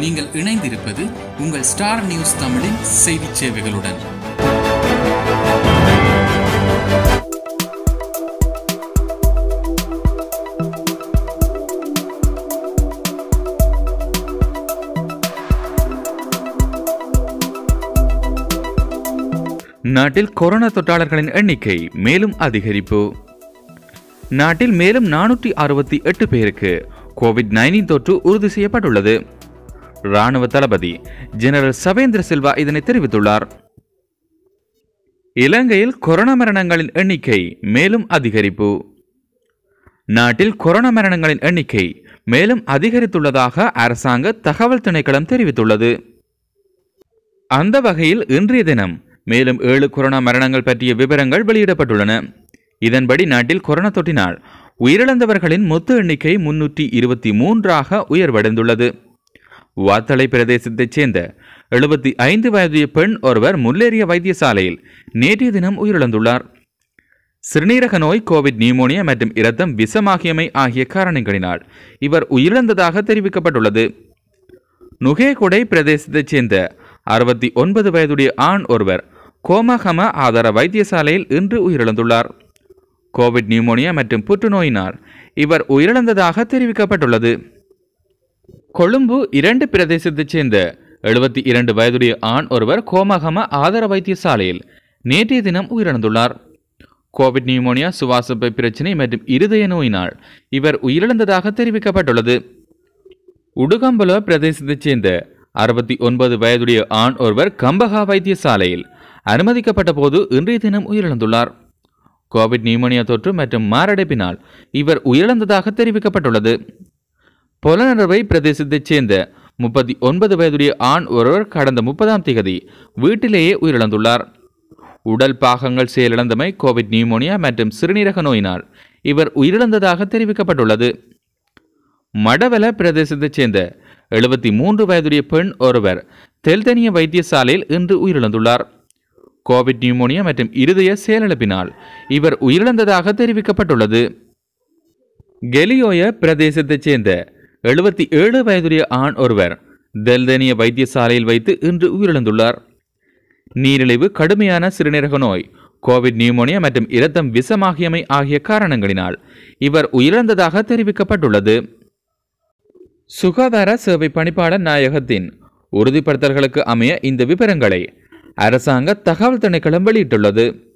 நீங்கள் இணைந்திருப்பது உங்கள் ஸ்டார் நியூஸ் தமிழின் செய்திச் சேவைகளுடன் நாட்டில் கொரோனா தொற்றாளர்களின் எண்ணிக்கை மேலும் அதிகரிப்பு நாட்டில் மேலும் நானூற்றி அறுபத்தி எட்டு பேருக்கு கோவிட் நைன்டீன் தொற்று உறுதி செய்யப்பட்டுள்ளது ராணுவ தளபதி ஜெனரல் சவேந்திர சில்வா இதனை தெரிவித்துள்ளார் இலங்கையில் கொரோனா மரணங்களின் எண்ணிக்கை மேலும் அதிகரிப்பு நாட்டில் கொரோனா மரணங்களின் எண்ணிக்கை மேலும் அதிகரித்துள்ளதாக அரசாங்க தகவல் திணைக்களம் தெரிவித்துள்ளது அந்த வகையில் இன்றைய தினம் மேலும் ஏழு கொரோனா மரணங்கள் பற்றிய விவரங்கள் வெளியிடப்பட்டுள்ளன இதன்படி நாட்டில் கொரோனா தொற்றினால் உயிரிழந்தவர்களின் மொத்த எண்ணிக்கை முன்னூற்றி இருபத்தி மூன்றாக உயர்வடைந்துள்ளது வாத்தளை பிரதேசத்தைச் சேர்ந்த எழுபத்தி ஐந்து வயதுடைய பெண் ஒருவர் முல்லேறிய வைத்தியசாலையில் நேற்றைய தினம் உயிரிழந்துள்ளார் சிறுநீரக நோய் கோவிட் நியூமோனியா மற்றும் இரத்தம் விஷமாகியமை ஆகிய காரணங்களினால் இவர் உயிரிழந்ததாக தெரிவிக்கப்பட்டுள்ளது நுகேகுடை பிரதேசத்தைச் சேர்ந்த அறுபத்தி ஒன்பது வயதுடைய ஆண் ஒருவர் கோமகம ஆதார வைத்தியசாலையில் இன்று உயிரிழந்துள்ளார் கோவிட் நியூமோனியா மற்றும் புற்றுநோயினால் இவர் உயிரிழந்ததாக தெரிவிக்கப்பட்டுள்ளது கொழும்பு இரண்டு பிரதேசத்தைச் சேர்ந்த எழுபத்தி இரண்டு வயதுடைய ஆண் ஒருவர் கோமகம ஆதார வைத்தியசாலையில் நேற்றைய தினம் உயிரிழந்துள்ளார் கோவிட் நியூமோனியா சுவாசப்பை பிரச்சினை மற்றும் இருதய நோயினால் இவர் உயிரிழந்ததாக தெரிவிக்கப்பட்டுள்ளது உடுகம்பல பிரதேசத்தைச் சேர்ந்த அறுபத்தி ஒன்பது வயதுடைய ஆண் ஒருவர் கம்பகா வைத்தியசாலையில் அனுமதிக்கப்பட்ட போது இன்றைய தினம் உயிரிழந்துள்ளார் கோவிட் நியூமோனியா தொற்று மற்றும் மாரடைப்பினால் இவர் உயிரிழந்ததாக தெரிவிக்கப்பட்டுள்ளது பொலனறுவை பிரதேசத்தைச் சேர்ந்த முப்பத்தி ஒன்பது வயதுடைய ஆண் ஒருவர் கடந்த முப்பதாம் திகதி வீட்டிலேயே உயிரிழந்துள்ளார் உடல் பாகங்கள் செயலிழந்தமை கோவிட் நியூமோனியா மற்றும் சிறுநீரக நோயினால் இவர் உயிரிழந்ததாக தெரிவிக்கப்பட்டுள்ளது மடவல பிரதேசத்தைச் சேர்ந்த எழுபத்தி மூன்று வயதுடைய பெண் ஒருவர் தெல்தனிய வைத்தியசாலையில் இன்று உயிரிழந்துள்ளார் கோவிட் நியூமோனியா மற்றும் இருதய செயலிழப்பினால் இவர் உயிரிழந்ததாக தெரிவிக்கப்பட்டுள்ளது கெலியோய பிரதேசத்தைச் சேர்ந்த எழுபத்தி ஏழு வயதுடைய ஆண் ஒருவர் தெல்தனிய வைத்தியசாலையில் வைத்து இன்று உயிரிழந்துள்ளார் நீரிழிவு கடுமையான சிறுநீரக நோய் கோவிட் நியூமோனியா மற்றும் இரத்தம் விஷமாகியமை ஆகிய காரணங்களினால் இவர் உயிரிழந்ததாக தெரிவிக்கப்பட்டுள்ளது சுகாதார சேவை பணிப்பாளர் நாயகத்தின் உறுதிப்படுத்தல்களுக்கு அமைய இந்த விவரங்களை அரசாங்க தகவல் திணைக்களம் வெளியிட்டுள்ளது